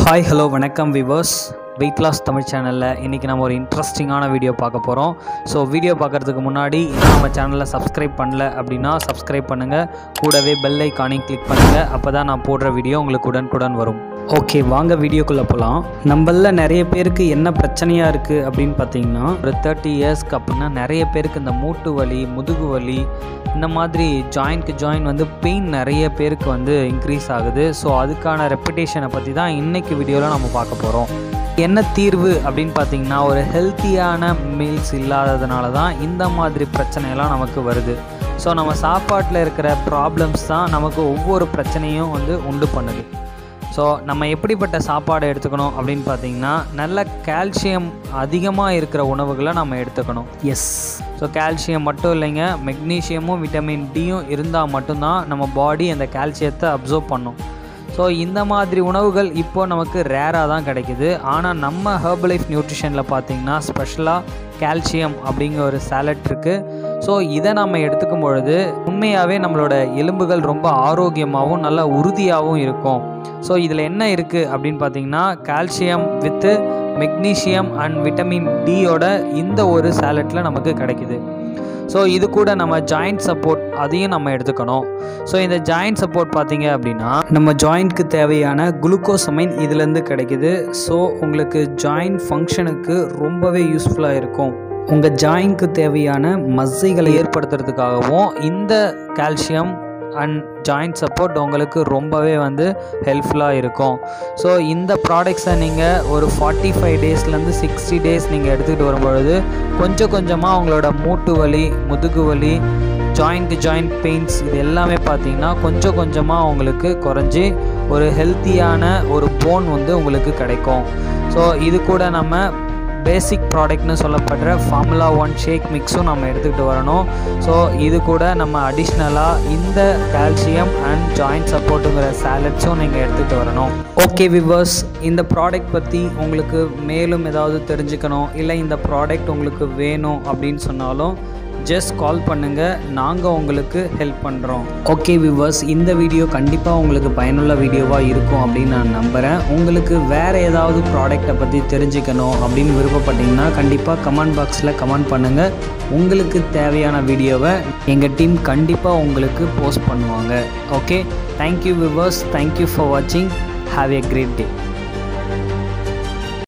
hi hello வணக்கம் viewers weight loss Tamil சேனலில் இன்றைக்கி நம்ம ஒரு இன்ட்ரெஸ்டிங்கான வீடியோ பார்க்க போகிறோம் ஸோ வீடியோ பார்க்குறதுக்கு முன்னாடி இன்னும் நம்ம சேனலை சப்ஸ்கிரைப் பண்ணல அப்படின்னா சப்ஸ்கிரைப் பண்ணுங்கள் கூடவே பெல் ஐக்கானையும் கிளிக் பண்ணுங்கள் அப்போ தான் நான் போடுற வீடியோ உங்களுக்கு உடனுக்குடன் வரும் ஓகே வாங்க வீடியோக்குள்ளே போகலாம் நம்மள நிறைய பேருக்கு என்ன பிரச்சனையாக இருக்குது அப்படின்னு பார்த்தீங்கன்னா ஒரு தேர்ட்டி இயர்ஸ்க்கு அப்படின்னா நிறைய பேருக்கு இந்த மூட்டு வலி முதுகு வலி இந்த மாதிரி ஜாயின்க்கு ஜாயின் வந்து பெயின் நிறைய பேருக்கு வந்து இன்க்ரீஸ் ஆகுது ஸோ அதுக்கான ரெப்புடேஷனை பற்றி தான் இன்றைக்கி வீடியோவில் நம்ம பார்க்க போகிறோம் என்ன தீர்வு அப்படின்னு பார்த்தீங்கன்னா ஒரு ஹெல்த்தியான மீல்ஸ் இல்லாததுனால தான் இந்த மாதிரி பிரச்சனையெல்லாம் நமக்கு வருது ஸோ நம்ம சாப்பாட்டில் இருக்கிற ப்ராப்ளம்ஸ் தான் நமக்கு ஒவ்வொரு பிரச்சனையும் வந்து உண்டு பண்ணுது ஸோ நம்ம எப்படிப்பட்ட சாப்பாடு எடுத்துக்கணும் அப்படின்னு பார்த்தீங்கன்னா நல்ல கால்சியம் அதிகமாக இருக்கிற உணவுகளை நம்ம எடுத்துக்கணும் எஸ் ஸோ கால்சியம் மட்டும் இல்லைங்க மெக்னீஷியமும் விட்டமின் டியும் இருந்தால் மட்டும்தான் நம்ம பாடி அந்த கால்சியத்தை அப்சர்வ் பண்ணும் ஸோ இந்த மாதிரி உணவுகள் இப்போ நமக்கு ரேராக தான் கிடைக்குது ஆனால் நம்ம ஹெர்பலைஃப் நியூட்ரிஷனில் பார்த்தீங்கன்னா ஸ்பெஷலாக கால்சியம் அப்படிங்கிற ஒரு சாலட் இருக்குது ஸோ இதை நம்ம எடுத்துக்கும் பொழுது உண்மையாகவே நம்மளோட எலும்புகள் ரொம்ப ஆரோக்கியமாகவும் நல்ல உறுதியாகவும் இருக்கும் ஸோ இதில் என்ன இருக்குது அப்படின்னு பார்த்தீங்கன்னா calcium with magnesium and vitamin டியோட இந்த ஒரு சாலட்டில் நமக்கு கிடைக்குது ஸோ இது கூட நம்ம ஜாயிண்ட் சப்போர்ட் அதையும் நம்ம எடுத்துக்கணும் ஸோ இந்த ஜாயிண்ட் சப்போர்ட் பார்த்தீங்க அப்படின்னா நம்ம ஜாயிண்ட்க்கு தேவையான குளுக்கோசமைன் இதுலேருந்து கிடைக்குது ஸோ உங்களுக்கு ஜாயிண்ட் ஃபங்க்ஷனுக்கு ரொம்பவே யூஸ்ஃபுல்லாக இருக்கும் உங்கள் ஜாயின்க்கு தேவையான மசைகளை ஏற்படுத்துறதுக்காகவும் இந்த கால்சியம் அண்ட் ஜாயிண்ட் சப்போர்ட் உங்களுக்கு ரொம்பவே வந்து ஹெல்ப்ஃபுல்லாக இருக்கும் ஸோ இந்த ப்ராடக்ட்ஸை நீங்கள் ஒரு ஃபார்ட்டி ஃபைவ் டேஸ்லேருந்து சிக்ஸ்டி டேஸ் நீங்கள் எடுத்துக்கிட்டு வரும்பொழுது கொஞ்சம் கொஞ்சமாக உங்களோட மூட்டு வலி முதுகு வலி ஜாயிண்ட் ஜாயிண்ட் பெயின்ஸ் இது எல்லாமே பார்த்தீங்கன்னா கொஞ்சம் கொஞ்சமாக உங்களுக்கு குறைஞ்சி ஒரு ஹெல்த்தியான ஒரு போன் வந்து உங்களுக்கு கிடைக்கும் ஸோ இது கூட நம்ம பேசிக் ப்ராடக்ட்னு சொல்லப்படுற ஃபார்முலா ஒன் ஷேக் மிக்ஸும் நம்ம எடுத்துக்கிட்டு வரணும் ஸோ இது கூட நம்ம அடிஷ்னலாக இந்த கால்சியம் அண்ட் ஜாயிண்ட் சப்போர்ட்டுங்கிற சாலட்ஸும் நீங்கள் எடுத்துகிட்டு வரணும் ஓகே விவர்ஸ் இந்த ப்ராடக்ட் பற்றி உங்களுக்கு மேலும் ஏதாவது தெரிஞ்சுக்கணும் இல்லை இந்த ப்ராடக்ட் உங்களுக்கு வேணும் அப்படின்னு சொன்னாலும் ஜஸ்ட் கால் பண்ணுங்கள் நாங்கள் உங்களுக்கு ஹெல்ப் பண்ணுறோம் ஓகே விவர்ஸ் இந்த வீடியோ கண்டிப்பாக உங்களுக்கு பயனுள்ள வீடியோவாக இருக்கும் அப்படின்னு நான் நம்புகிறேன் உங்களுக்கு வேறு ஏதாவது ப்ராடக்டை பற்றி தெரிஞ்சுக்கணும் அப்படின்னு விருப்பப்பட்டீங்கன்னா கண்டிப்பாக கமெண்ட் பாக்ஸில் கமெண்ட் பண்ணுங்கள் உங்களுக்கு தேவையான வீடியோவை எங்கள் டீம் கண்டிப்பாக உங்களுக்கு போஸ்ட் பண்ணுவாங்க okay thank you viewers thank you for வாட்சிங் ஹாவ் எ கிரேட் டே